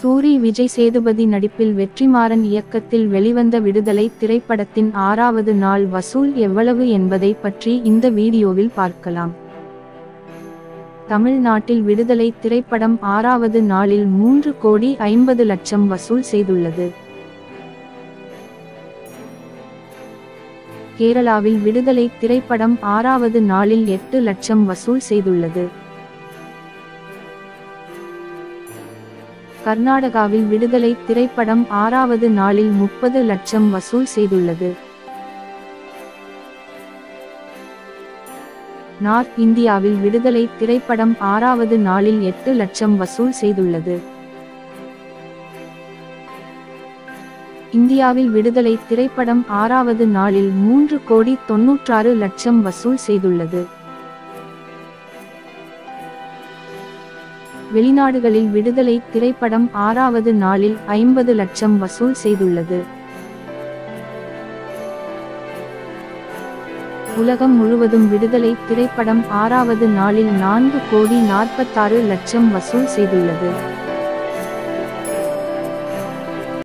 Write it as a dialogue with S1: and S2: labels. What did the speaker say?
S1: சூரி விஜய் சேதுபதி நடிப்பில் வெற்றிமாறன் இயக்கத்தில் வெளிவந்த விடுதலை திரைப்படத்தின் ஆறாவது நாள் வசூல் எவ்வளவு என்பதை பற்றி இந்த வீடியோவில் பார்க்கலாம் தமிழ்நாட்டில் விடுதலை திரைப்படம் ஆறாவது நாளில் மூன்று கோடி ஐம்பது லட்சம் வசூல் செய்துள்ளது கேரளாவில் விடுதலை திரைப்படம் ஆறாவது நாளில் எட்டு லட்சம் வசூல் செய்துள்ளது கர்நாடகாவில் விடுதலை திரைப்படம் ஆறாவது நாளில் முப்பது லட்சம் வசூல் செய்துள்ளது நார்த் இந்தியாவில் விடுதலை திரைப்படம் ஆறாவது நாளில் எட்டு லட்சம் வசூல் செய்துள்ளது இந்தியாவில் விடுதலை திரைப்படம் ஆறாவது நாளில் மூன்று கோடி தொன்னூற்றாறு லட்சம் வசூல் செய்துள்ளது வெளிநாடுகளில் விடுதலை திரைப்படம் ஆறாவது நாளில் ஐம்பது லட்சம் வசூல் செய்துள்ளது உலகம் முழுவதும் விடுதலை திரைப்படம் ஆறாவது நாளில் நான்கு கோடி நாற்பத்தாறு லட்சம் வசூல் செய்துள்ளது